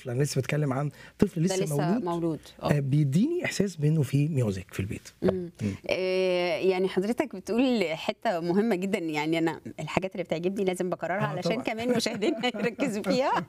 طفل انا لسه بتكلم عن طفل ده لسه, لسه مولود مولود آه، اه بيديني احساس بانه في ميوزك في البيت مم. آه، يعني حضرتك بتقول حته مهمه جدا يعني انا الحاجات اللي بتعجبني لازم بكررها آه، علشان طبعاً. كمان مشاهدينا يركزوا فيها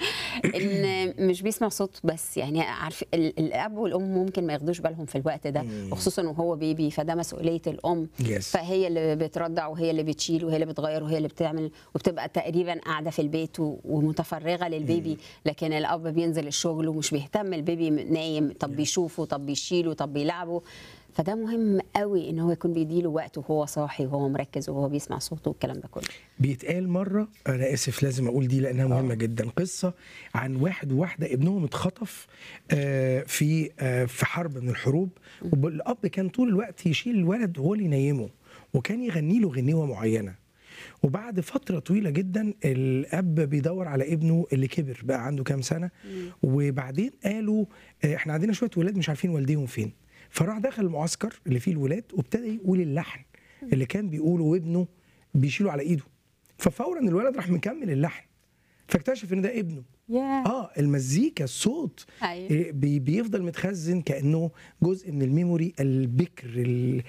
ان مش بيسمع صوت بس يعني عارف ال- الاب والام ممكن ما ياخدوش بالهم في الوقت ده مم. وخصوصا وهو بيبي فده مسؤوليه الام يس فهي اللي بترضع وهي اللي بتشيل وهي اللي بتغير وهي اللي بتعمل وبتبقى تقريبا قاعده في البيت و- ومتفرغه للبيبي لكن الاب بينزل الشغل ومش بيهتم البيبي نايم طب بيشوفه طب بيشيله طب بيلعبه فده مهم قوي ان هو يكون بيديله وقت وهو صاحي وهو مركز وهو بيسمع صوته والكلام ده كله بيتقال مره انا اسف لازم اقول دي لانها مهمه جدا قصه عن واحد وواحده ابنهم اتخطف آه، في آه، في حرب من الحروب والاب كان طول الوقت يشيل الولد وهو اللي ينيمه وكان يغني له غنيوه معينه وبعد فترة طويلة جدا الأب بيدور على ابنه اللي كبر بقى عنده كام سنة وبعدين قالوا آه، احنا عندنا شوية ولاد مش عارفين والديهم فين فراح دخل المعسكر اللي فيه الولاد وابتدى يقول اللحن اللي كان بيقوله وابنه بيشيله على ايده ففورا الولد راح مكمل اللحن فاكتشف ان ده ابنه ياه اه المزيكا الصوت أيوة. إيه، بي- بيفضل متخزن كانه جزء من الميموري البكر ال-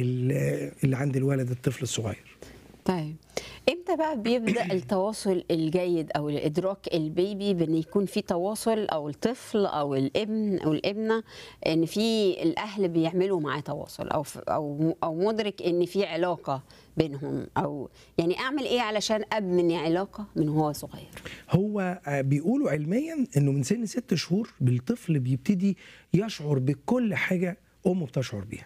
ال- اللي عند الولد الطفل الصغير طيب امتى بقى بيبدا التواصل الجيد او ادراك البيبي بان يكون في تواصل او الطفل او الابن او الابنه ان في الاهل بيعملوا معاه تواصل او ف- او او مدرك ان في علاقه بينهم او يعني اعمل ايه علشان ابني علاقه من هو صغير هو آه، بيقولوا علميا انه من سن ست شهور بالطفل بيبتدي يشعر بكل حاجه امه بتشعر بيها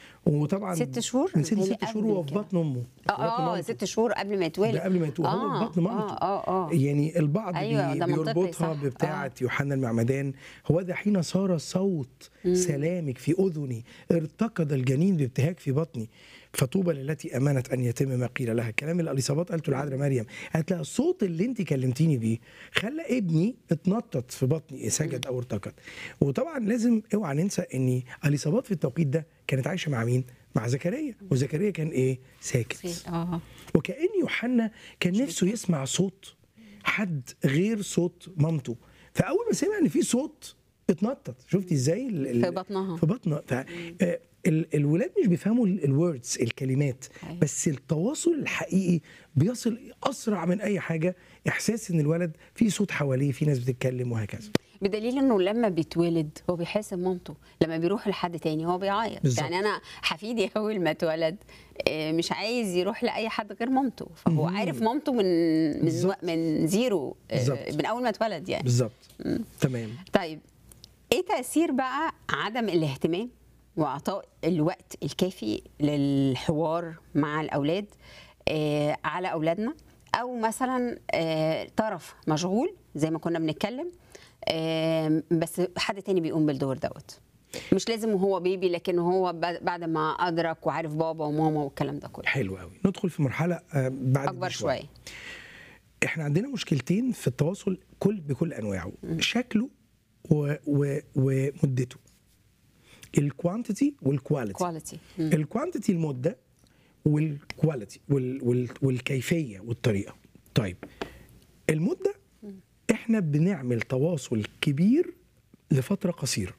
وطبعا ست شهور؟ من سن متهيألي ست شهور قبل وهو في كده. بطن امه في بطن اه اه مامته. ست شهور قبل ما يتولد ده قبل ما يتولد هو في بطن مامته اه اه اه يعني البعض أيوة، بي ده منطقي، بيربطها صح. ببتاعة يوحنا المعمدان هو ده حين صار صوت سلامك في أذني ارتقد الجنين بابتهاج في بطني فطوبى للتي امنت ان يتم ما قيل لها الكلام اللي اليصابات قالته لعذراء مريم قالت لها الصوت اللي انت كلمتيني بيه خلى ابني اتنطط في بطني سجد او ارتقد وطبعا لازم اوعى ننسى ان اليصابات في التوقيت ده كانت عايشه مع مين مع زكريا وزكريا كان ايه ساكت اه وكأن يوحنا كان نفسه يسمع صوت حد غير صوت مامته فأول ما سمع إن في صوت اتنطط شفتي ازاي ال- ال- في بطنها. في بطنها ف آه، ال- الولاد مش بيفهموا الوردز الكلمات أيوة. بس التواصل الحقيقي بيصل اسرع من اي حاجه احساس ان الولد في صوت حواليه في ناس بتتكلم وهكذا بدليل انه لما بيتولد هو بيحس بمامته لما بيروح لحد تاني هو بيعيط بالظبط. يعني انا حفيدي اول ما اتولد آه، مش عايز يروح لاي حد غير مامته فهو مم. عارف مامته من من بالظبط. من زيرو آه، بالظبط. من اول ما اتولد يعني بالظبط تمام طيب ايه تاثير بقى عدم الاهتمام واعطاء الوقت الكافي للحوار مع الاولاد آه على اولادنا او مثلا آه طرف مشغول زي ما كنا بنتكلم آه بس حد تاني بيقوم بالدور دوت مش لازم هو بيبي لكن هو بعد بعد ما ادرك وعارف بابا وماما والكلام ده كله حلو قوي ندخل في مرحله آه، بعد دي اكبر شويه احنا عندنا مشكلتين في التواصل كل بكل انواعه شكله و و ومدته الكوانتيتي والكواليتي كواليتي الكوانتيتي المده والكواليتي وال وال والكيفيه والطريقه طيب المده احنا بنعمل تواصل كبير لفتره قصيره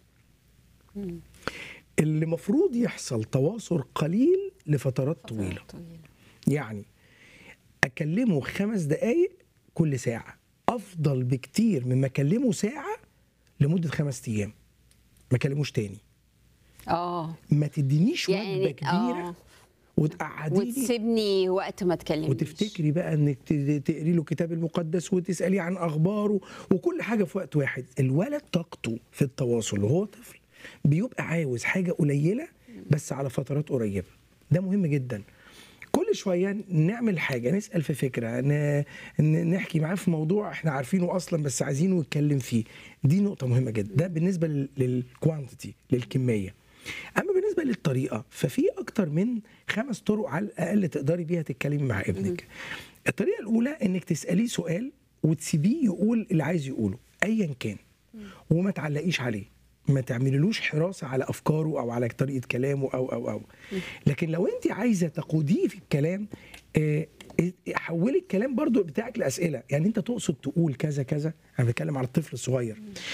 اللي مفروض يحصل تواصل قليل لفترات طويله يعني اكلمه خمس دقايق كل ساعه افضل بكتير مما اكلمه ساعه لمده خمس ايام ما اكلموش تاني اه ما تدينيش يعني وجبه كبيره آه. وتقعديني وتسيبني وقت ما تكلمنيش وتفتكري بقى انك ت- تقري له الكتاب المقدس وتساليه عن اخباره وكل حاجه في وقت واحد الولد طاقته في التواصل وهو طفل بيبقى عاوز حاجه قليله بس على فترات قريبه ده مهم جدا كل شويه نعمل حاجه نسال في فكره ن- ن- نحكي معاه في موضوع احنا عارفينه اصلا بس عايزينه يتكلم فيه دي نقطه مهمه جدا ده بالنسبه للكوانتيتي للكميه اما بالنسبه للطريقه ففي اكتر من خمس طرق على الاقل تقدري بيها تتكلمي مع ابنك الطريقه الاولى انك تساليه سؤال وتسيبيه يقول اللي عايز يقوله ايا كان وما تعلقيش عليه ما تعمليلوش حراسه على افكاره او على طريقه كلامه او او او لكن لو انت عايزه تقوديه في الكلام آه، حولي الكلام برضو بتاعك لاسئله يعني انت تقصد تقول كذا كذا انا بتكلم على الطفل الصغير